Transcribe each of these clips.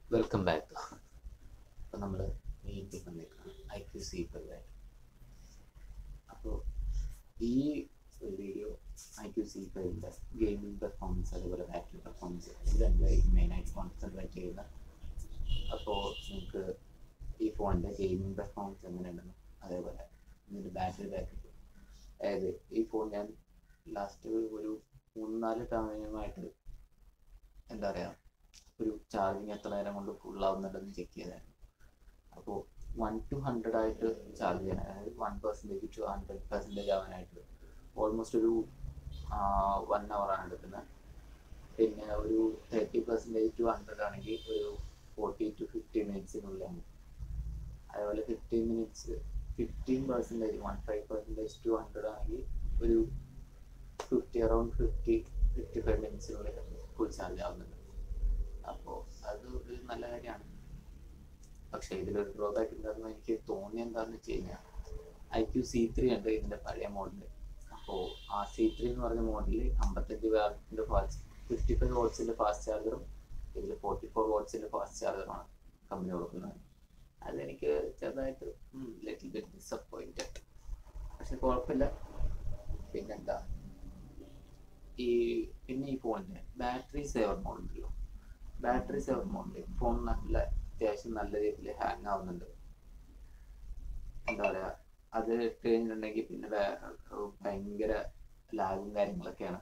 Welcome back അപ്പോൾ നമ്മൾ വീട്ടിൽ വന്നിരിക്കണം ഐ ക്യു സി പരിപാടി അപ്പോൾ ഈ ഒരു വീഡിയോ ഐ ക്യു സി പരിൻ്റെ ഗെയിമിംഗ് പെർഫോമൻസ് അതുപോലെ ബാറ്ററി പെർഫോമൻസ് ഇത് രണ്ടുമായിരിക്കും മെയിനായിട്ട് കോൺസെൻട്രേറ്റ് ചെയ്യുന്നത് അപ്പോൾ നിങ്ങൾക്ക് ഈ ഫോണിൻ്റെ ഗെയിമിംഗ് പെർഫോമൻസ് എങ്ങനെയുണ്ടെന്നും അതേപോലെ ഇതിൻ്റെ ബാറ്ററി ബാക്കപ്പ് അതായത് ഈ ഫോൺ ഞാൻ ലാസ്റ്റ് ഒരു മൂന്ന് നാല് തവണയുമായിട്ട് എന്താ പറയുക ഒരു ചാർജിങ് എത്ര നേരം കൊണ്ട് ഫുൾ ആവുന്നുണ്ടെന്ന് ചെക്ക് ചെയ്തായിരുന്നു അപ്പോൾ വൺ ടു ഹൺഡ്രഡ് ആയിട്ട് ചാർജ് ചെയ്യാൻ അതായത് one percentage to hundred percentage ആവാനായിട്ട് ഓൾമോസ്റ്റ് ഒരു വൺ ആണ് എടുക്കുന്നത് പിന്നെ ഒരു തേർട്ടി പെർസെൻറ്റേജ് ടു ഹൺഡ്രഡ് ആണെങ്കിൽ ഒരു ഫോർട്ടി ടു ഫിഫ്റ്റി മിനിറ്റ്സിനുള്ളിലാണ് അതേപോലെ fifteen minutes fifteen percentage one five percentage to hundred ആണെങ്കിൽ ഒരു fifty around fifty fifty five മിനിറ്റ്സിനുള്ളിൽ ഫുൾ ചാർജ് ആവുന്നുണ്ട് അപ്പോൾ അത് ഒരു നല്ല കാര്യമാണ് പക്ഷേ ഇതിലൊരു ഡ്രോബാക്ക് എന്താണെന്ന് എനിക്ക് തോന്നി എന്താണെന്ന് വെച്ച് കഴിഞ്ഞാൽ ഐ ക്യു സി ത്രീ ഉണ്ട് ഇതിൻ്റെ പഴയ മോഡല് അപ്പോൾ ആ സി ത്രീ എന്ന് പറഞ്ഞ മോഡലിൽ അമ്പത്തഞ്ച് വാട്ടിൻ്റെ ഫാസ്റ്റ് ഫിഫ്റ്റി ഫൈവ് വാട്ട്സിൻ്റെ ഫാസ്റ്റ് ചാർജറും ഇതിൽ ഫോർട്ടി ഫോർ വാട്ട്സിൻ്റെ ഫാസ്റ്റ് ചാർജറുമാണ് കമ്പനി കൊടുക്കുന്നത് അതെനിക്ക് ചെറുതായിട്ട് ലിറ്റിൽ ബിറ്റ് ഡിസപ്പോയിൻറ്റഡ് പക്ഷെ കുഴപ്പമില്ല പിന്നെന്താ ഈ പിന്നെ ഈ ഫോണിൻ്റെ ബാറ്ററി സേവർ മോഡുണ്ടല്ലോ ബാറ്ററി സേവർ മോഡൽ ഫോൺ നല്ല അത്യാവശ്യം നല്ല രീതിയിൽ ഹാങ് ആവുന്നുണ്ട് എന്താ പറയുക അത് ഇട്ട് കഴിഞ്ഞിട്ടുണ്ടെങ്കിൽ പിന്നെ വേ- ഭയങ്കര ലാഗും കാര്യങ്ങളൊക്കെയാണ്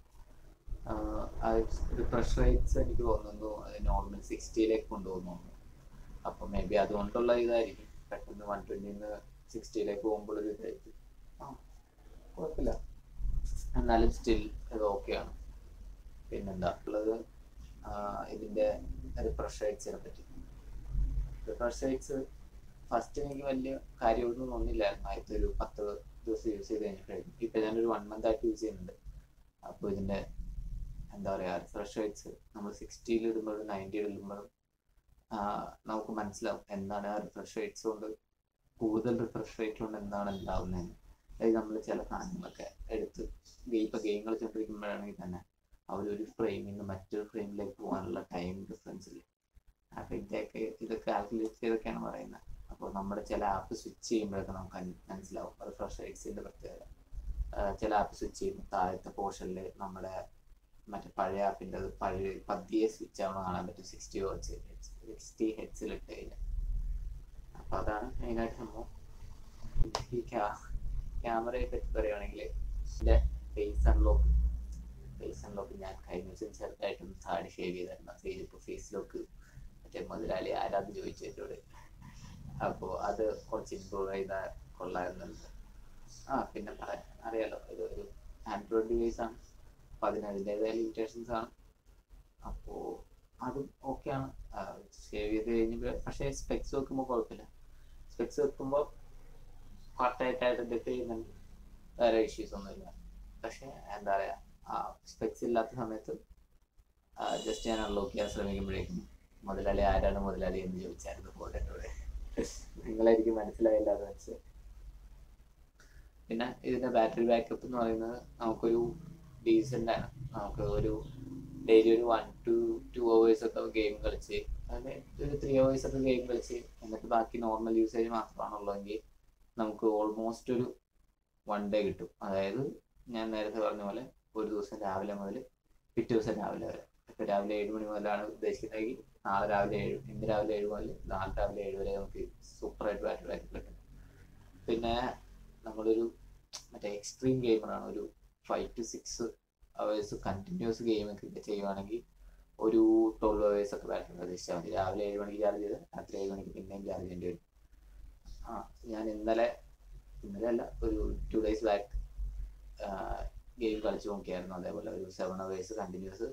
റിഫ്രഷ് റേറ്റ്സ് എനിക്ക് തോന്നുന്നു അത് നോർമൽ സിക്സ്റ്റിയിലേക്ക് കൊണ്ടുപോകുന്നു അപ്പോൾ മേ ബി അതുകൊണ്ടുള്ള ഇതായിരിക്കും പെട്ടെന്ന് വൺ ട്വൻറ്റിന്ന് സിക്സ്റ്റിയിലേക്ക് പോകുമ്പോൾ ഒരു ഇതായിരിക്കും ആ കുഴപ്പമില്ല എന്നാലും സ്റ്റിൽ ഇത് ഓക്കെയാണ് പിന്നെന്താ ഉള്ളത് ആഹ് ഇതിന്റെ റിഫ്രഷ് റേറ്റ്സിനെ പറ്റി റിഫ്രഷ് റേറ്റ്സ് ഫസ്റ്റ് എനിക്ക് വലിയ കാര്യമൊന്നും തോന്നില്ലായിരുന്നു ആദ്യത്തെ ഒരു പത്ത് ദിവസം യൂസ് ചെയ്ത് കഴിഞ്ഞപ്പോഴായിരുന്നു ഇപ്പൊ ഞാനൊരു വൺ മന്ത് ആയിട്ട് യൂസ് ചെയ്യുന്നുണ്ട് അപ്പോൾ ഇതിന്റെ എന്താ പറയാ റിഫ്രഷ് റേറ്റ്സ് നമ്മൾ സിക്സ്റ്റിയിൽ ഇടുമ്പോഴും നയൻറ്റിയിൽ ഇടുമ്പോഴും ആഹ് നമുക്ക് മനസ്സിലാവും എന്താണ് ആ റിഫ്രഷ് റേറ്റ്സ് കൊണ്ട് കൂടുതൽ റിഫ്രഷ് റേറ്റ് കൊണ്ട് എന്താണ് ഉണ്ടാവുന്നതെന്ന് അതായത് നമ്മൾ ചില സാധനങ്ങളൊക്കെ എടുത്ത് ഇപ്പൊ ഗെയിം കളിച്ചുകൊണ്ടിരിക്കുമ്പോഴാണെങ്കിൽ തന്നെ അവർ ഒരു ഫ്രെയിമിൽ നിന്ന് മറ്റൊരു ഫ്രെയിമിലേക്ക് പോകാനുള്ള ടൈം ഡിഫറൻസ് ഇല്ലേ അപ്പൊ ഇതൊക്കെ ഇത് കാൽക്കുലേറ്റ് ചെയ്തൊക്കെയാണ് പറയുന്നത് അപ്പോൾ നമ്മുടെ ചില ആപ്പ് സ്വിച്ച് ചെയ്യുമ്പോഴൊക്കെ നമുക്ക് അൻ- മനസ്സിലാവും റിഫ്രഷ് റേറ്റ്സിന്റെ പ്രത്യേകത ആ, ചില ആപ്പ് സ്വിച്ച് ചെയ്യുമ്പോൾ താഴത്തെ പോർഷനിൽ നമ്മുടെ മറ്റേ പഴയ ആപ്പിൻ്റെ പഴയ പതിയെ സ്വിച്ച് ആവണം കാണാൻ പറ്റും സിക്സ്റ്റി ഹെഡ്സ് സിക്സ്റ്റി ഹെഡ്സിൽ ഇട്ട് കഴിഞ്ഞാൽ അപ്പോൾ അതാണ് മെയിനായിട്ട് സംഭവം ഈ ക്യാമറയെ പറ്റി പറയുകയാണെങ്കിൽ ഇതിൻ്റെ ഫേസ് അൺലോക്ക് ഫേസ് അൺലോക്ക് ഞാൻ കഴിഞ്ഞ ദിവസം ചെറുതായിട്ടൊന്ന് താടി ഷേവ് ചെയ്തായിരുന്നു അത് കഴിഞ്ഞപ്പോൾ ഫേസ് ലോക്ക് മറ്റേ മുതലാളി ആരാന്ന് ചോദിച്ചു എന്നോട് അപ്പോൾ അത് കുറച്ച് ഇമ്പ്രൂവ് ചെയ്താൽ കൊള്ളാമെന്നുണ്ട് ആ പിന്നെ പറയാം അറിയാലോ ഇത് ഒരു ആൻഡ്രോയിഡ് ഡിവൈസ് ആണ് അപ്പോൾ അതിന് അതിൻ്റെതായ ലിമിറ്റേഷൻസ് ആണ് അപ്പോൾ അതും ഓക്കെയാണ് സേവ് ചെയ്ത് കഴിഞ്ഞപ്പോൾ പക്ഷേ സ്പെക്സ് വെക്കുമ്പോൾ കുഴപ്പമില്ല സ്പെക്സ് വെക്കുമ്പോൾ കറക്റ്റായിട്ട് ഐഡൻറ്റിഫൈ ചെയ്യുന്നുണ്ട് വേറെ ഇഷ്യൂസ് ഒന്നുമില്ല പക്ഷേ എന്താ പറയുക ആ സ്പെക്സ് ഇല്ലാത്ത സമയത്ത് ജസ്റ്റ് ഞാൻ അൺലോക്ക് ചെയ്യാൻ ശ്രമിക്കുമ്പോഴേക്കും മുതലാളി ആരാണ് മുതലാളി എന്ന് ചോദിച്ചായിരുന്നു ഫോണിനോട് നിങ്ങളായിരിക്കും മനസ്സിലായില്ല എന്ന് വെച്ച് പിന്നെ ഇതിന്റെ ബാറ്ററി ബാക്കപ്പ് എന്ന് പറയുന്നത് നമുക്കൊരു ഡീസൻ്റ് ആണ് നമുക്ക് ഒരു ഡെയിലി ഒരു വൺ ടു ടു അവേഴ്സ് ഒക്കെ ഗെയിം കളിച്ച് അങ്ങനെ ഒരു ത്രീ അവേഴ്സ് ഒക്കെ ഗെയിം കളിച്ച് എന്നിട്ട് ബാക്കി നോർമൽ യൂസേജ് മാത്രമാണുള്ളതെങ്കിൽ നമുക്ക് ഓൾമോസ്റ്റ് ഒരു വൺ ഡേ കിട്ടും അതായത് ഞാൻ നേരത്തെ പറഞ്ഞ പോലെ ഒരു ദിവസം രാവിലെ മുതൽ പിറ്റേ ദിവസം രാവിലെ വരെ ഇപ്പൊ രാവിലെ ഏഴ് മണി മുതലാണ് ഉദ്ദേശിക്കുന്നതെങ്കിൽ നാളെ രാവിലെ ഏഴ് ഇന്ന് രാവിലെ ഏഴ് മുതൽ നാളെ രാവിലെ ഏഴ് വരെ നമുക്ക് സൂപ്പറായിട്ട് ബാറ്ററി ബാക്കപ്പ് കിട്ടും പിന്നെ നമ്മളൊരു മറ്റേ എക്സ്ട്രീം ഗെയിമറാണ് ഒരു five to six hours continuous game ഒക്കെ ചെയ്യുവാണെങ്കിൽ ഒരു ട്വൽവ് അവേഴ്സ് ഒക്കെ ബാറ്ററി പ്രതീക്ഷിച്ചാൽ മതി രാവിലെ ഏഴ് മണിക്ക് ചാർജ് ചെയ്ത് രാത്രി ഏഴ് മണിക്ക് പിന്നെയും ചാർജ് ചെയ്യേണ്ടി വരും ആ ഞാൻ ഇന്നലെ ഇന്നലെ അല്ല ഒരു ടു ഡേയ്സ് ബാക്ക് ഗെയിം കളിച്ചു നോക്കിയായിരുന്നു അതേപോലെ ഒരു സെവൻ അവേഴ്സ് കണ്ടിന്യൂസ്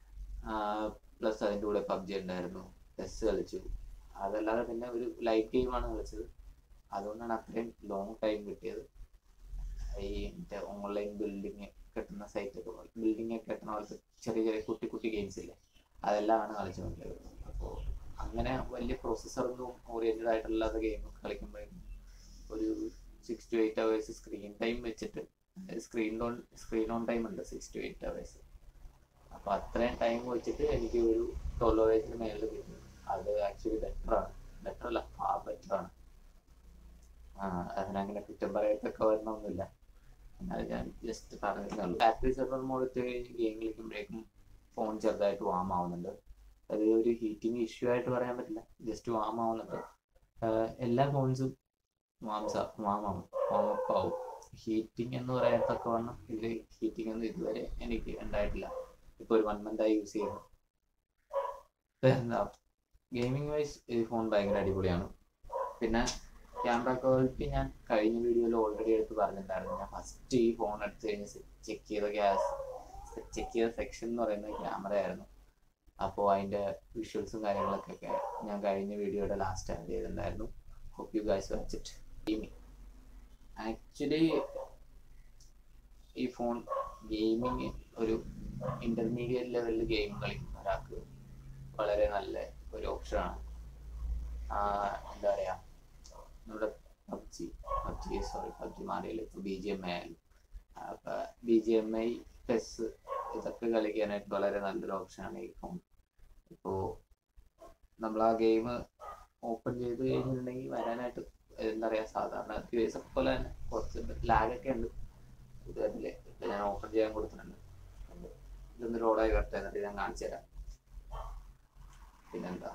പ്ലസ് അതിൻ്റെ കൂടെ പബ്ജി ഉണ്ടായിരുന്നു ചെസ് കളിച്ചു അതല്ലാതെ പിന്നെ ഒരു ലൈറ്റ് ഗെയിമാണ് കളിച്ചത് അതുകൊണ്ടാണ് അത്രയും ലോങ് ടൈം കിട്ടിയത് ഈ മറ്റേ ഓൺലൈൻ ബിൽഡിങ് കിട്ടുന്ന സൈറ്റൊക്കെ ബിൽഡിംഗ് ഒക്കെ കിട്ടുന്ന പോലത്തെ ചെറിയ ചെറിയ കുട്ടി കുട്ടി ഗെയിംസ് ഇല്ലേ അതെല്ലാമാണ് കളിച്ചു നോക്കിയത് അപ്പോൾ അങ്ങനെ വലിയ പ്രോസസ്സറൊന്നും ഓറിയൻറ്റഡ് ആയിട്ടുള്ള ഗെയിം കളിക്കുമ്പോഴേക്കും ഒരു six to eight hours screen time വെച്ചിട്ട് screen on screen on time ഉണ്ട് സിക്സ് ടു എയ്റ്റ് അവേഴ്സ് അപ്പോൾ അത്രയും ടൈം വെച്ചിട്ട് എനിക്ക് ഒരു ട്വൽവ് അവേഴ്സിന് മേളിൽ കിട്ടും അത് ആക്ച്വലി ബെറ്റർ ആണ് ബെറ്റർ അല്ല ആ ബെറ്റർ ആണ് ആ അതിനങ്ങനെ കുറ്റം പറയത്തൊക്കെ വരണമെന്നില്ല എന്നാൽ ഞാൻ ജസ്റ്റ് പറഞ്ഞിട്ടുള്ളൂ ബാറ്ററി സെർവർ മോഡ് ഇട്ട് കഴിഞ്ഞ് ഗെയിം കളിക്കുമ്പോഴേക്കും ഫോൺ ചെറുതായിട്ട് വാം ആവുന്നുണ്ട് അത് ഒരു ഹീറ്റിംഗ് ഇഷ്യൂ ആയിട്ട് പറയാൻ പറ്റില്ല ജസ്റ്റ് വാം ആവുന്നുണ്ട് ആഹ് എല്ലാ ഫോൺസും വാംസ വാമാവും വാമപ്പ് ആവും ഹീറ്റിംഗ് എന്ന് പറയത്തക്ക വണ്ണം ഇത് ഹീറ്റിംഗ് ഒന്നും ഇതുവരെ എനിക്ക് ഉണ്ടായിട്ടില്ല ഇപ്പോൾ ഒരു വൺ മന്തായി യൂസ് ചെയ്യുന്നു ഇപ്പൊ എന്താ ഗെയിമിംഗ് വൈസ് ഈ ഫോൺ ഭയങ്കര അടിപൊളിയാണ് പിന്നെ ക്യാമറ ക്വാളിറ്റി ഞാൻ കഴിഞ്ഞ വീഡിയോയിൽ ഓൾറെഡി എടുത്ത് പറഞ്ഞിട്ടുണ്ടായിരുന്നു ഞാൻ ഫസ്റ്റ് ഈ ഫോൺ എടുത്ത് കഴിഞ്ഞ് ചെക്ക് ചെയ്ത ഗ്യാസ് ചെക്ക് ചെയ്ത സെക്ഷൻ എന്ന് പറയുന്നത് ക്യാമറ ആയിരുന്നു അപ്പോൾ അതിൻ്റെ വിഷ്വൽസും കാര്യങ്ങളൊക്കെ ഒക്കെ ഞാൻ കഴിഞ്ഞ വീഡിയോയുടെ ലാസ്റ്റ് ആഡ് ചെയ്തിട്ടുണ്ടായിരുന്നു hope you guys watch it gaming actually ഈ ഫോൺ ഗെയിമിങ് ഒരു ഇന്റർമീഡിയറ്റ് ലെവലിൽ ഗെയിം കളിക്കുന്ന ഒരാൾക്ക് വളരെ നല്ല ഒരു ഓപ്ഷനാണ് എന്താ പറയാ നമ്മുടെ പബ്ജി പബ്ജി സോറി പബ്ജി മാറിയില്ല ഇപ്പോൾ ബി ജി എം ഐ ആയാലും അപ്പൊ B G M I PES ഇതൊക്കെ കളിക്കാനായിട്ട് വളരെ നല്ലൊരു ഓപ്ഷനാണ് ഈ ഫോൺ ഇപ്പോൾ നമ്മൾ ആ ഗെയിം ഓപ്പൺ ചെയ്ത് കഴിഞ്ഞിട്ടുണ്ടെങ്കിൽ വരാനായിട്ട് എന്താ പറയാ സാധാരണ യു എസ് എഫ് പോലെ തന്നെ കുറച്ച് ലാഗൊക്കെ ഉണ്ട് ഇത് അതില് ഇപ്പൊ ഞാൻ ഓപ്പൺ ചെയ്യാൻ കൊടുത്തിട്ടുണ്ട് ഉണ്ട്. ഇതൊന്ന് ലോഡായി വരട്ടെ എന്നിട്ട് ഞാൻ കാണിച്ചു തരാം പിന്നെന്താ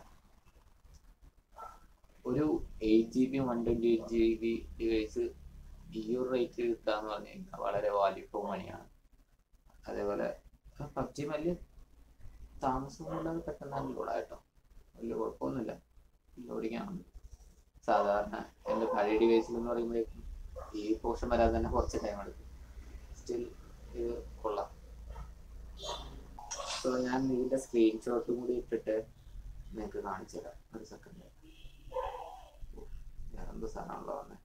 ഒരു eight G B one twenty eight G B device ഈ ഒരു റേറ്റ് കിട്ടുക എന്ന് പറഞ്ഞു കഴിഞ്ഞാൽ വളരെ വാല്യൂ ഫോർ മണിയാണ് അതേപോലെ പബ്ജി വലിയ താമസമില്ലാതെ പെട്ടെന്ന് ലോഡായിട്ടോ വലിയ കുഴപ്പമൊന്നുമില്ല ലോഡിങ് ആണ് സാധാരണ എൻ്റെ പഴയ ഡിവൈസിൽ എന്ന് പറയുമ്പോഴേക്കും ഈ പോർഷൻ വരാൻ തന്നെ കുറച്ച് ടൈം എടുക്കും സ്റ്റിൽ ഇത് കൊള്ളാം സോ ഞാൻ ഇതിൻ്റെ സ്ക്രീൻഷോട്ടും കൂടി ഇട്ടിട്ട് നിങ്ങൾക്ക് കാണിച്ചു തരാം ഒരു സെക്കൻഡ് വേറെന്ത് സാധനമാണല്ലോ വന്നേ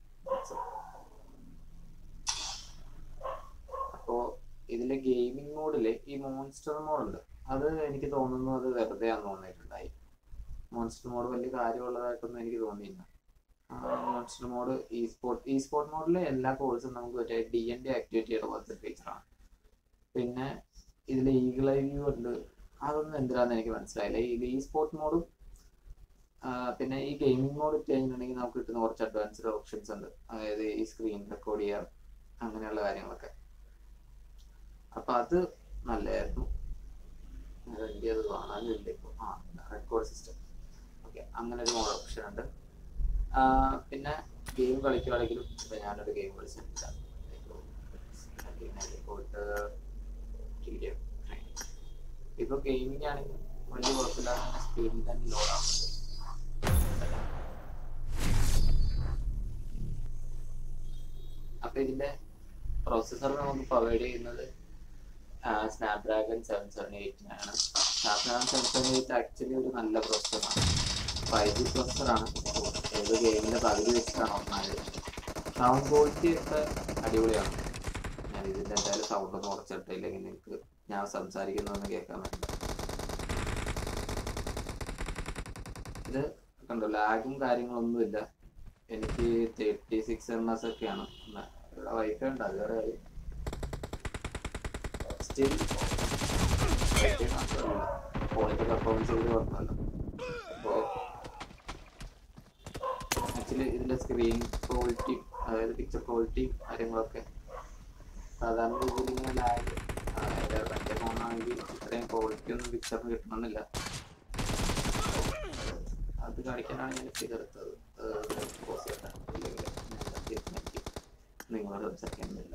അപ്പോ ഇതിലെ ഗെയിമിംഗ് മോഡില് ഈ മോൺസ്റ്റർ മോഡുണ്ട് അത് എനിക്ക് തോന്നുന്നു അത് വെറുതെ ആണെന്ന് തോന്നിയിട്ടുണ്ടായി മോൺസ്റ്റർ മോഡ് വലിയ കാര്യമുള്ളതായിട്ടൊന്നും എനിക്ക് തോന്നിയില്ല മോൺസ്റ്റർ മോഡ് ഈ സ്പോർട്ട് ഈ സ്പോർട്ട് മോഡിൽ എല്ലാ കോഴ്സും നമുക്ക് മറ്റേ ഡി എൻ ഡി ആക്ടിവേറ്റ് ചെയ്യണ പോലത്തെ ഫീച്ചറാണ് പിന്നെ ഇതിൽ ഈഗിൾ ഐ വ്യൂ ഉണ്ട് അതൊന്നും എന്തിനാന്ന് എനിക്ക് മനസ്സിലായില്ല ഇതിൽ ഈ സ്പോർട്ട് മോഡും പിന്നെ ഈ ഗെയിമിംഗ് മോഡ് ഇട്ട് കഴിഞ്ഞിട്ടുണ്ടെങ്കിൽ നമുക്ക് കിട്ടുന്ന കുറച്ച് അഡ്വാൻസ്ഡ് ഓപ്ഷൻസ് ഉണ്ട് അതായത് ഈ സ്ക്രീൻ റെക്കോർഡ് ചെയ്യാം അങ്ങനെയുള്ള കാര്യങ്ങളൊക്കെ അപ്പൊ അത് നല്ലതായിരുന്നു എനിക്ക് അത് കാണാനില്ല ഇപ്പോൾ ആ റെക്കോർഡ് സിസ്റ്റം ഓക്കെ അങ്ങനെ ഒരു മോഡ് ഓപ്ഷൻ ഉണ്ട് ആ, പിന്നെ ഗെയിം കളിക്കുവാണെങ്കിലും ഇപ്പൊ ഞാനൊരു ഗെയിം കളിച്ചിട്ടില്ല പോയിട്ട് ഇപ്പൊ ഗെയിമിംഗ് ആണെങ്കിൽ വലിയ കുഴപ്പമില്ലാതെ സ്ക്രീനിൽ തന്നെ ലോഡ് ആവുന്നുണ്ട് അപ്പൊ ഇതിന്റെ പ്രോസസ്സർ നമുക്ക് പ്രൊവൈഡ് ചെയ്യുന്നത് സ്നാപ്ഡ്രാഗൺ സെവൻ സെവൻ എയ്റ്റ് ആണ് Snapdragon seven seven eight actually ഒരു നല്ല പ്രോസസ്സറാണ് ഫൈവ് ജി പ്രോസസ്സറാണ് ഏത് ഗെയിമിന്റെ പകുതി വെച്ചിട്ടാണ് ഒന്നായത് സൗണ്ട് ക്വാളിറ്റി ഒക്കെ അടിപൊളിയാണ് ഞാൻ ഇതിന്റെ എന്തായാലും സൗണ്ട് ഒന്ന് കുറച്ചിട്ട് ഇല്ലെങ്കിൽ നിങ്ങൾക്ക് ഞാൻ സംസാരിക്കുന്നതൊന്ന് കേൾക്കാൻ വേണ്ടി ഇത് കണ്ടോ ലാഗും കാര്യങ്ങളൊന്നുമില്ല എനിക്ക് തേർട്ടി സിക്സ് എം എസ് ഒക്കെയാണ് ഉള്ള- ഇവിടെ വൈഫൈ ഉണ്ട് അത് വേറെ കാര്യം സ്റ്റിൽ ഫോണിന്റെ പെർഫോമൻസ് ചെയ്ത് കുഴപ്പമില്ല അപ്പോൾ ആക്ച്വലി ഇതിന്റെ സ്ക്രീൻ ക്വാളിറ്റി അതായത് പിക്ചർ ക്വാളിറ്റി കാര്യങ്ങളൊക്കെ സാധാരണ രീതിയിൽ ഇങ്ങനെ ലാഗ് മറ്റേ ഫോണാണെങ്കിൽ ഇത്രയും ക്വാളിറ്റി ഒന്നും പിക്ചറിന് കിട്ടണമെന്നില്ല അത് കാണിക്കാനാണ് ഞാൻ ഇതെടുത്തത് പോസ് ചെയ്യട്ടെ ഇല്ലെങ്കിൽ ഞാൻ തിരിച്ചെനിക്ക് നിങ്ങളോട് സംസാരിക്കുന്നില്ല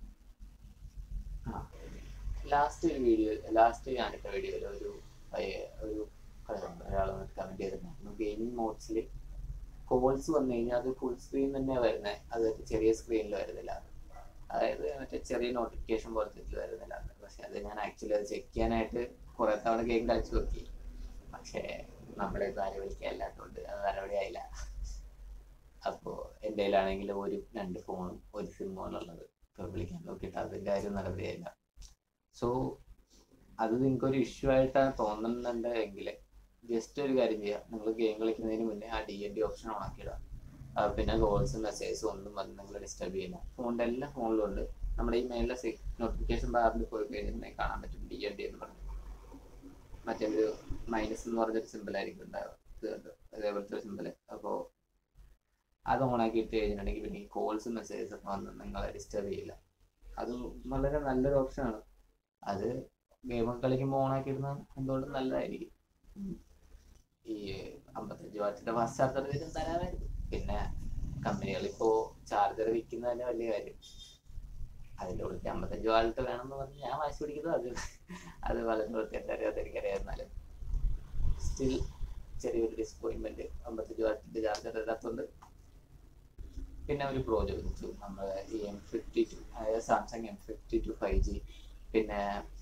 ആ ലാസ്റ്റ് ഒരു വീഡിയോ ലാസ്റ്റ് ഞാനിട്ട വീഡിയോയിൽ ഒരു പയ്യ- ഒരു ഒരാൾ കമന്റ് ചെയ്തിട്ടുണ്ടായിരുന്നു ഗെയിമിംഗ് മോഡ്സിൽ കോൾസ് വന്നു കഴിഞ്ഞാൽ അത് ഫുൾ സ്ക്രീൻ തന്നെ വരുന്നത് അത് ചെറിയ സ്ക്രീനിൽ വരുന്നില്ല അതായത് മറ്റേ ചെറിയ നോട്ടിഫിക്കേഷൻ പോലത്തെ ഇതിൽ വരുന്നില്ല പക്ഷെ അത് ഞാൻ ആക്ച്വലി അത് ചെക്ക് ചെയ്യാനായിട്ട് കുറെ തവണ ഗെയിം കളിച്ചു നോക്കി പക്ഷേ നമ്മളെ കാര്യം വിളിക്കാല്ലാത്തോണ്ട് അത് നടപടി ആയില്ല അപ്പോൾ എൻ്റെ കയ്യിലാണെങ്കിൽ ഒരു രണ്ട് ഫോണും ഒരു സിമ്മുമാണ് ഉള്ളത് ഇപ്പോൾ വിളിക്കാൻ നോക്കിയിട്ട് അതിൻ്റെ കാര്യം നടപടിയായില്ല സോ അത് നിങ്ങൾക്ക് ഒരു ഇഷ്യൂ ആയിട്ടാണ് തോന്നുന്നുണ്ട് എങ്കിൽ ജസ്റ്റ് ഒരു കാര്യം ചെയ്യുക നിങ്ങൾ ഗെയിം കളിക്കുന്നതിന് മുന്നേ ആ ഡി എൻ ഡി ഓപ്ഷൻ ഓണാക്കിയിടുക ആ, പിന്നെ കോൾസും മെസ്സേജസും ഒന്നും വന്ന് നിങ്ങൾ ഡിസ്റ്റർബ് ചെയ്യില്ല ഫോണിൻ്റെ എല്ലാ ഫോണിലും ഉണ്ട് നമ്മുടെ ഈ മേലെ നോട്ടിഫിക്കേഷൻ ബാറിൽ പോയി കഴിഞ്ഞിട്ടുണ്ടെങ്കിൽ കാണാൻ പറ്റും ഡി എൻ ഡി എന്ന് പറഞ്ഞു മറ്റേ ഒരു മൈനസ് എന്ന് പറഞ്ഞൊരു സിമ്പിൾ ആയിരിക്കും ഉണ്ടാവുക ഇതുണ്ട് അതേപോലത്തെ ഒരു സിമ്പിൾ അപ്പോൾ അത് ഓണാക്കി ഇട്ട് കഴിഞ്ഞിട്ടുണ്ടെങ്കിൽ പിന്നെ ഈ കോൾസ് മെസ്സേജസ് ഒക്കെ വന്ന് നിങ്ങളെ ഡിസ്റ്റർബ് ചെയ്യില്ല അത് വളരെ നല്ലൊരു ഓപ്ഷനാണ് അത് ഗെയിമൊക്കെ കളിക്കുമ്പോൾ ഓണാക്കി ഇടുന്നത് എന്തുകൊണ്ടും നല്ലതായിരിക്കും ഉം. ഈ അമ്പത്തഞ്ച് വാട്ടിന്റെ ഫാസ്റ്റ് ചാർജർ ഇതിനും തരാമായിരുന്നു പിന്നെ കമ്പനികൾ ഇപ്പോ ചാർജർ വിൽക്കുന്നത് തന്നെ വലിയ കാര്യം അതിൻ്റെ ഉള്ളിൽ അമ്പത്തഞ്ച് വാൾട്ട് വേണമെന്ന് പറഞ്ഞ് ഞാൻ വാശി പിടിക്കുന്നത് അത് അത് വളരെ വൃത്തിയായിട്ട് അറിയാത്ത എനിക്കറിയാവുന്നാലും സ്റ്റിൽ ചെറിയൊരു ഡിസപ്പോയിൻമെന്റ് അമ്പത്തഞ്ച് വാട്ടിന്റെ ചാർജർ ഇടാത്തതുകൊണ്ട് പിന്നെ ഒരു പ്രോ ചോദിച്ചു നമ്മുടെ ഈ എം ഫിഫ്റ്റി ടു അതായത് Samsung M fifty two five G പിന്നെ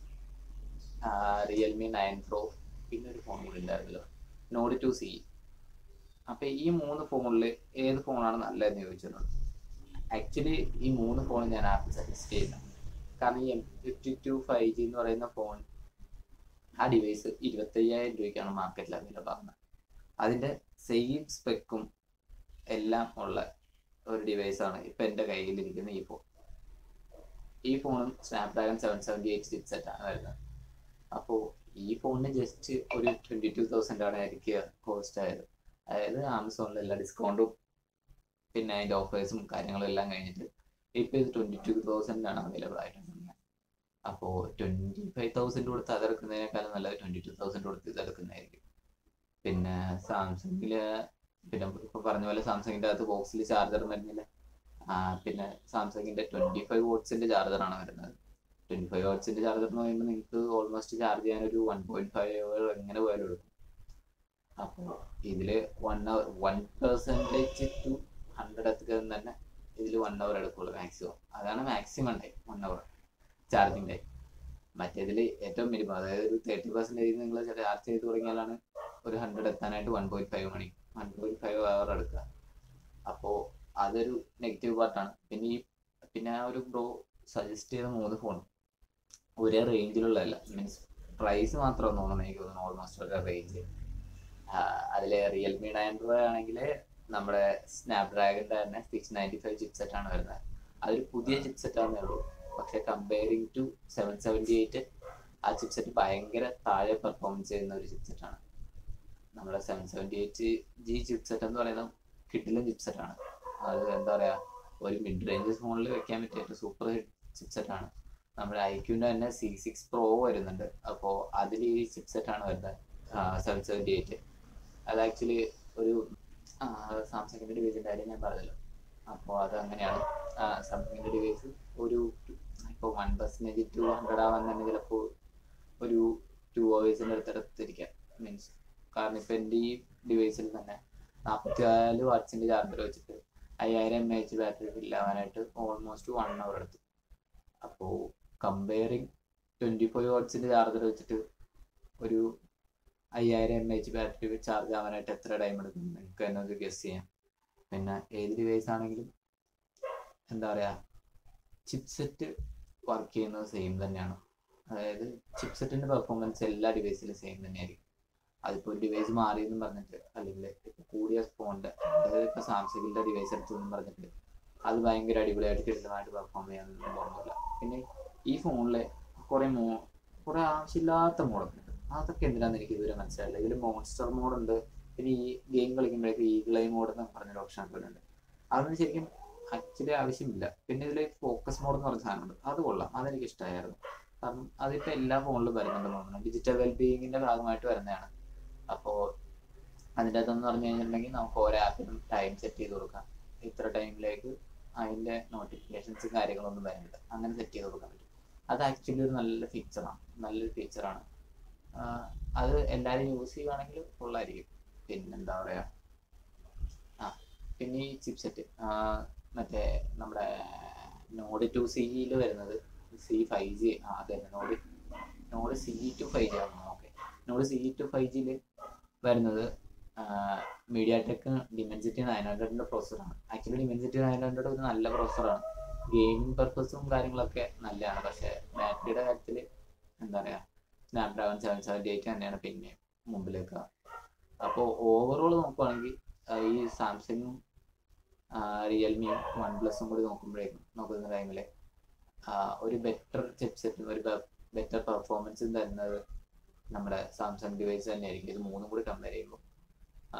റിയൽമി നയൻ പ്രോ പിന്നെ ഒരു ഫോൺ കൂടി ഉണ്ടായിരുന്നല്ലോ നോഡ് ടു സി അപ്പൊ ഈ മൂന്ന് ഫോണിൽ ഏത് ഫോണാണ് നല്ലതെന്ന് ചോദിച്ചിട്ടുണ്ട് ആക്ച്വലി ഈ മൂന്ന് ഫോൺ ഞാൻ ആപ്പ് സജസ്റ്റ് ചെയ്യുന്നത് കാരണം ഈ M fifty two five G എന്ന് പറയുന്ന ഫോൺ ആ ഡിവൈസ് ഇരുപത്തയ്യായിരം രൂപയ്ക്കാണ് മാർക്കറ്റിൽ അവൈലബിൾ ആകുന്നത് അതിന്റെ സെയിം സ്പെക്കും എല്ലാം ഉള്ള ഒരു ഡിവൈസാണ് ഇപ്പൊ എൻ്റെ കയ്യിലിരിക്കുന്ന ഈ ഫോൺ ഈ ഫോണും Snapdragon seven seventy eight chip set ആണ് വരുന്നത് അപ്പോൾ ഈ ഫോണിന് ജസ്റ്റ് ഒരു ട്വന്റി ടു തൗസൻഡ് ആണ് എനിക്ക് കോസ്റ്റ് ആയത് അതായത് ആമസോണിൽ എല്ലാ ഡിസ്കൗണ്ടും പിന്നെ അതിന്റെ ഓഫേഴ്സും കാര്യങ്ങളും എല്ലാം കഴിഞ്ഞിട്ട് ഇപ്പൊ ഇത് ട്വന്റി ടു തൗസൻഡ് ആണ് അവൈലബിൾ ആയിട്ടുണ്ടെങ്കിൽ അപ്പോൾ ട്വന്റി ഫൈവ് തൗസൻഡ് കൊടുത്ത് അതെടുക്കുന്നതിനേക്കാളും നല്ലത് ട്വന്റി ടു തൗസൻഡ് കൊടുത്ത് ഇതെടുക്കുന്നതായിരിക്കും പിന്നെ സാംസങ്ങില് പിന്നെ ഇപ്പൊ പറഞ്ഞ പോലെ സാംസങ്ങിന്റെ അകത്ത് ബോക്സിൽ ചാർജർ വരുന്നില്ല ആ, പിന്നെ സാംസങ്ങിന്റെ ട്വന്റി ഫൈവ് വോട്ട്സിന്റെ ചാർജറാണ് വരുന്നത് ട്വന്റി ഫൈവ് വാട്ട്സിന്റെ ചാർജർ എന്ന് പറയുമ്പോൾ നിങ്ങൾക്ക് ഓൾമോസ്റ്റ് ചാർജ് ചെയ്യാൻ ഒരു വൺ പോയിന്റ് ഫൈവ് അവർ എങ്ങനെ പോയാലും എടുക്കും അപ്പോൾ ഇതില് one hour one percentage to hundred എത്തുക തന്നെ ഇതിൽ വൺ അവർ എടുക്കുള്ളൂ മാക്സിമം അതാണ് maximum time one hour charging time മറ്റേതിൽ ഏറ്റവും മിനിമം അതായത് ഒരു തേർട്ടി പെർസെൻറ്റേജ് നിങ്ങൾ ചാർജ് ചെയ്ത് തുടങ്ങിയാലാണ് ഒരു ഹൺഡ്രഡ് എത്താനായിട്ട് വൺ പോയിന്റ് ഫൈവ് മണി വൺ പോയിന്റ് ഫൈവ് അവർ എടുക്കുക അപ്പോൾ അതൊരു നെഗറ്റീവ് പാർട്ടാണ് പിന്നെ ഈ പിന്നെ ആ ഒരു ബ്രോ സജസ്റ്റ് ചെയ്ത മൂന്ന് ഫോൺ ഒരേ റേഞ്ചിലുള്ളതല്ല മീൻസ് പ്രൈസ് മാത്രം തോന്നുന്നു എനിക്ക് തോന്നുന്നു ഓൾമോസ്റ്റ് ഒരേ റേഞ്ച് അതിൽ റിയൽമി നയൻ പ്രോ ആണെങ്കിൽ നമ്മുടെ സ്നാപ്ഡ്രാഗന്റെ തന്നെ six ninety five chip set ആണ് വരുന്നത് അതൊരു പുതിയ ചിപ്പ് സെറ്റ് ആണെന്നേ ഉള്ളൂ പക്ഷെ comparing to seven seventy eight ആ ചിപ്പ് സെറ്റ് ഭയങ്കര താഴെ പെർഫോമൻസ് ചെയ്യുന്ന ഒരു ചിപ്പ് സെറ്റ് ആണ് നമ്മുടെ seven seventy eight G chip set എന്ന് പറയുന്നത് കിട്ടിലും ചിപ്പ് സെറ്റ് ആണ് അത് എന്താ പറയാ ഒരു മിഡ് റേഞ്ച് ഫോണിൽ വെക്കാൻ പറ്റിയ ഒരു സൂപ്പർ ചിപ്പ് സെറ്റ് ആണ് നമ്മുടെ ഐക്യൂന്റെ തന്നെ സി സിക്സ് പ്രോ വരുന്നുണ്ട് അപ്പോൾ അതിൽ ഈ ചിപ്പ് സെറ്റ് ആണ് വരുന്നത് സെവൻ സെവൻറ്റി എയ്റ്റ് അത് ആക്ച്വലി ഒരു സാംസങ്ങിന്റെ ഡിവൈസിന്റെ കാര്യം ഞാൻ പറഞ്ഞല്ലോ അപ്പോൾ അത് അങ്ങനെയാണ് സാംസങ്ങിന്റെ ഡിവൈസ് ഒരു ഇപ്പോൾ വൺ പെർസെൻറ്റേജ് ടു ഹൺഡ്രഡ് ആവാൻ തന്നെ ചിലപ്പോൾ ഒരു ടു അവേഴ്സിൻ്റെ അടുത്ത് എടുത്തിരിക്കാം മീൻസ് കാരണം ഇപ്പം എൻ്റെ ഈ ഡിവൈസിൽ തന്നെ നാൽപ്പത്തിനാല് വാട്ട്സിൻ്റെ ചാർജർ വെച്ചിട്ട് അയ്യായിരം എം എച്ച് ബാറ്ററി ഫിൽ ആവാനായിട്ട് ഓൾമോസ്റ്റ് വൺ അവർ എടുത്തു അപ്പോൾ കമ്പയറിങ് ട്വൻറ്റി ഫൈവ് വാട്ട്സിൻ്റെ ചാർജർ വെച്ചിട്ട് ഒരു അയ്യായിരം എം എച്ച് ബാറ്ററി ചാർജ് ആവാനായിട്ട് എത്ര ടൈം എടുക്കും നിങ്ങൾക്ക് തന്നെ ഒന്ന് ഗസ് ചെയ്യാം പിന്നെ ഏത് ഡിവൈസ് ആണെങ്കിലും എന്താ പറയുക ചിപ്സെറ്റ് വർക്ക് ചെയ്യുന്നത് സെയിം തന്നെയാണ് അതായത് ചിപ്സെറ്റിന്റെ പെർഫോമൻസ് എല്ലാ ഡിവൈസിലും സെയിം തന്നെയായിരിക്കും അതിപ്പോൾ ഒരു ഡിവൈസ് മാറി എന്ന് പറഞ്ഞിട്ട് അല്ലെങ്കിൽ ഇപ്പൊ കൂടിയ ഫോണിന്റെ അതായത് ഇപ്പൊ സാംസങ്ങിന്റെ ഡിവൈസ് എടുത്തു എന്ന് പറഞ്ഞിട്ട് അത് ഭയങ്കര അടിപൊളിയായിട്ട് കിട്ടുന്നതായിട്ട് പെർഫോം ചെയ്യാനൊന്നും തോന്നുന്നില്ല പിന്നെ ഈ ഫോണില് കുറെ മോ കുറെ ആവശ്യമില്ലാത്ത മോഡൊക്കെ ഉണ്ട് അതൊക്കെ എന്തിനാന്ന് എനിക്ക് ഇതുവരെ മനസ്സിലായില്ല ഇതിൽ മോൺസ്റ്റർ മോഡ് ഉണ്ട് പിന്നെ ഈ ഗെയിം കളിക്കുമ്പോഴേക്ക് ഈഗിളൈ മോഡ് എന്ന് പറഞ്ഞൊരു ഓപ്ഷൻ ഒക്കെ ഉണ്ട് അതൊന്നും ശരിക്കും ആക്ച്വലി ആവശ്യമില്ല പിന്നെ ഇതിൽ ഫോക്കസ് മോഡ് എന്ന് പറഞ്ഞ സാധനമുണ്ട് അത് കൊള്ളാം അതെനിക്ക് ഇഷ്ടമായിരുന്നു കാരണം അതിപ്പോ എല്ലാ ഫോണിലും വരുന്നുണ്ട് തോന്നുന്നു ഡിജിറ്റൽ വെൽബീയിങ്ങിന്റെ ഭാഗമായിട്ട് വരുന്നതാണ് അപ്പോൾ അതിൻ്റെ അകത്തെന്ന് പറഞ്ഞു കഴിഞ്ഞിട്ടുണ്ടെങ്കിൽ നമുക്ക് ഓരോ ആപ്പിനും ടൈം സെറ്റ് ചെയ്ത് കൊടുക്കാം ഇത്ര ടൈമിലേക്ക് അതിന്റെ നോട്ടിഫിക്കേഷൻസും കാര്യങ്ങളൊന്നും വരുന്നില്ല അങ്ങനെ സെറ്റ് ചെയ്ത് കൊടുക്കാൻ പറ്റും അത് ആക്ച്വലി ഒരു നല്ല ഫീച്ചറാണ് നല്ലൊരു ഫീച്ചറാണ് അത് എല്ലാവരും യൂസ് ചെയ്യുവാണെങ്കിൽ ഫുള്ളായിരിക്കും പിന്നെന്താ പറയാ ആ പിന്നെ ഈ ചിപ്സെറ്റ് മറ്റേ നമ്മുടെ നോഡ് ടു സിയിൽ വരുന്നത് സി ഫൈവ് ജി ആ അതെ Nord Nord C two five G ആണ് okay Nord C two five ജിയിൽ വരുന്നത് മീഡിയ ടെക് ഡിമെൻസിറ്റി നയൻ ഹൺഡ്രഡിന്റെ പ്രോസസ്സറാണ് ആക്ച്വലി ഡിമെൻസിറ്റി നയൻ ഹൺഡ്രഡ് ഒരു നല്ല പ്രോസസ്സറാണ് ഗെയിമിംഗ് പർപ്പസും കാര്യങ്ങളൊക്കെ നല്ലതാണ് പക്ഷെ ബാറ്ററിയുടെ കാര്യത്തിൽ എന്താ പറയാ സ്നാപ്ഡ്രാഗൺ സെവൻ സെവൻറ്റി എയ്റ്റ് തന്നെയാണ് പിന്നെ മുമ്പിലേക്ക് അപ്പോൾ ഓവറോൾ നോക്കുവാണെങ്കിൽ ഈ സാംസങ്ങും റിയൽമിയും വൺ പ്ലസും കൂടി നോക്കുമ്പോഴേക്കും നോക്കുന്ന ടൈമിൽ ഒരു ബെറ്റർ ചിപ്സെറ്റും ഒരു ബെറ്റർ പെർഫോമൻസും തരുന്നത് നമ്മുടെ സാംസങ് ഡിവൈസ് തന്നെയായിരിക്കും ഇത് മൂന്നും കൂടി കമ്പയർ ചെയ്യുമ്പോൾ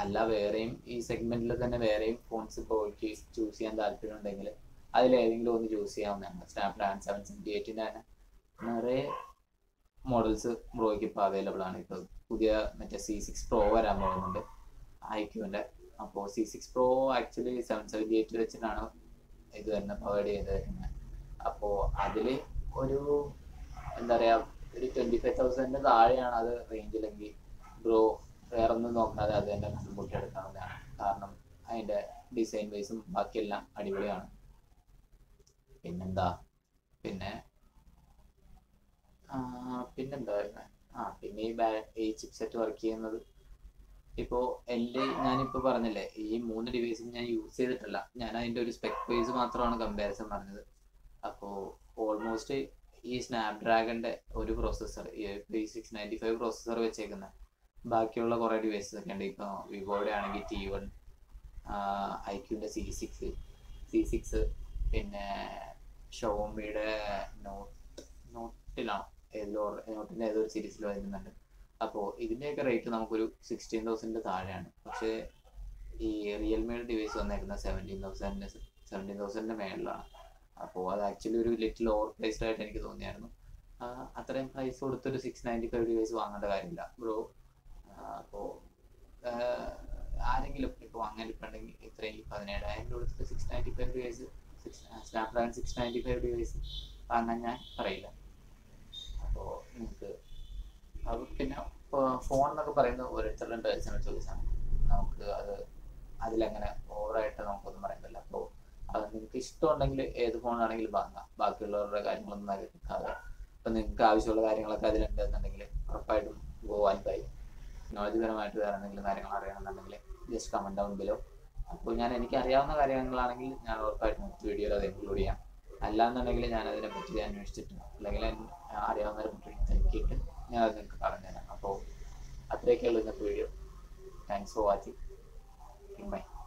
അല്ല വേറെയും ഈ സെഗ്മെന്റിൽ തന്നെ വേറെയും ഫോൺസ് ബ്രോയ്ക്ക് ചൂസ് ചെയ്യാൻ താല്പര്യം ഉണ്ടെങ്കിൽ അതിലേതെങ്കിലും ഒന്ന് ചൂസ് ചെയ്യാവുന്നതാണ് സ്നാപ്ഡ്രാഗൺ സെവൻ സെവൻറ്റി എയ്റ്റിൻ്റെ തന്നെ നിറയെ മോഡൽസ് ബ്രോയ്ക്ക് ഇപ്പോൾ അവൈലബിൾ ആണ് ഇപ്പോൾ പുതിയ മറ്റേ സി സിക്സ് പ്രോ വരാൻ പോകുന്നുണ്ട് ഐക്യുവിൻ്റെ അപ്പോൾ C six pro actually seven seventy eight വെച്ചിട്ടാണ് ഇത് തന്നെ പ്രൊവൈഡ് ചെയ്തേക്കുന്നത് അപ്പോൾ അതിൽ ഒരു എന്താ പറയുക ഒരു ട്വൻറ്റി ഫൈവ് തൗസൻഡിന് താഴെയാണ് അത് റേഞ്ചിലെങ്കിൽ ബ്രോ വേറെ ഒന്നും നോക്കാതെ അത് തന്നെ കണ്ടുമുട്ടി എടുക്കാവുന്നതാണ് കാരണം അതിൻ്റെ ഡിസൈൻ വൈസും ബാക്കിയെല്ലാം അടിപൊളിയാണ് പിന്നെന്താ പിന്നെ ആ, പിന്നെന്താ വരുന്നത് ആ പിന്നെ ഈ ബാ ഈ ചിപ്സെറ്റ് വർക്ക് ചെയ്യുന്നത് ഇപ്പോൾ എൻ്റെ ഞാനിപ്പോൾ പറഞ്ഞില്ലേ ഈ മൂന്ന് ഡിവൈസും ഞാൻ യൂസ് ചെയ്തിട്ടില്ല ഞാൻ അതിൻ്റെ ഒരു സ്പെക് വൈസ് മാത്രമാണ് കമ്പാരിസൺ പറഞ്ഞത് അപ്പോൾ ഓൾമോസ്റ്റ് ഈ സ്നാപ്ഡ്രാഗണിൻ്റെ ഒരു പ്രോസസ്സർ ഈ സിക്സ് നയൻറ്റി ഫൈവ് പ്രോസസ്സർ വെച്ചേക്കുന്ന ബാക്കിയുള്ള കുറേ ഡിവൈസസ് ഒക്കെ ഉണ്ട് ഇപ്പോൾ വിവോയുടെ ആണെങ്കിൽ ടി വൺ ഐക്യൂൻ്റെ സി സിക്സ് സി സിക്സ് പിന്നെ ഷോമിയുടെ നോട്ട് നോട്ടിലാണ് ഏതിലോ നോട്ടിൻ്റെ ഏതൊരു സീരീസിൽ വരുന്നുണ്ട് അപ്പോൾ ഇതിൻ്റെയൊക്കെ റേറ്റ് നമുക്കൊരു സിക്സ്റ്റീൻ തൗസൻഡിൻ്റെ താഴെയാണ് പക്ഷേ ഈ റിയൽമിയുടെ ഡിവൈസ് വന്നേക്കുന്നത് സെവൻറ്റീൻ തൗസൻഡിന് സെവൻറ്റീൻ തൗസൻഡിൻ്റെ മേളിലാണ് അപ്പോൾ അത് ആക്ച്വലി ഒരു ലിറ്റിൽ ഓവർ പ്രൈസ്ഡ് ആയിട്ട് എനിക്ക് തോന്നിയായിരുന്നു ആ, അത്രയും പ്രൈസ് കൊടുത്തൊരു സിക്സ് നയൻറ്റി ഫൈവ് ഡിവൈസ് വാങ്ങേണ്ട കാര്യമില്ല ബ്രോ അപ്പോൾ ആരെങ്കിലും ഇപ്പോൾ വാങ്ങാൻ ഇപ്പോണ്ടെങ്കിൽ ഇത്രയും ഈ പതിനേഴായിരം രൂപ കൊടുത്തിട്ട് six ninety five device six Snapdragon six ninety five device വാങ്ങാൻ ഞാൻ പറയില്ല അപ്പോൾ നിങ്ങൾക്ക് അത് പിന്നെ ഫോൺ എന്നൊക്കെ പറയുന്നത് ഓരോരുത്തരുടെ പേഴ്സണൽ ചോയ്സാണ് നമുക്ക് അത് അതിലങ്ങനെ ഓവറായിട്ട് നമുക്കൊന്നും പറയാൻ പറ്റില്ല അപ്പോൾ അത് നിങ്ങൾക്ക് ഇഷ്ടമുണ്ടെങ്കിൽ ഏത് ഫോണാണെങ്കിലും വാങ്ങാം ബാക്കിയുള്ളവരുടെ കാര്യങ്ങളൊന്നും നിൽക്കാതെ ഇപ്പം നിങ്ങൾക്ക് ആവശ്യമുള്ള കാര്യങ്ങളൊക്കെ അതിലുണ്ടെന്നുണ്ടെങ്കിൽ ഉറപ്പായിട്ടും ഗോ ആൻഡ് ബൈ ടെക്നോളജിപരമായിട്ട് വേറെ എന്തെങ്കിലും കാര്യങ്ങൾ അറിയണമെന്നുണ്ടെങ്കിൽ ജസ്റ്റ് കമൻറ്റ് ഡൗൺ ബിലോ അപ്പോൾ ഞാൻ എനിക്ക് അറിയാവുന്ന കാര്യങ്ങളാണെങ്കിൽ ഞാൻ ഉറപ്പായിട്ടും വീഡിയോയിൽ അത് ഇൻക്ലൂഡ് ചെയ്യാം അല്ലാന്നുണ്ടെങ്കിൽ ഞാൻ അതിനെ പറ്റി അന്വേഷിച്ചിട്ട് അല്ലെങ്കിൽ എൻ- അറിയാവുന്നവരെ പറ്റി തിരക്കിയിട്ട് ഞാൻ അത് നിങ്ങൾക്ക് പറഞ്ഞുതരാം അപ്പോൾ അത്രയൊക്കെയുള്ളൂ ഇന്നത്തെ video thanks for watching by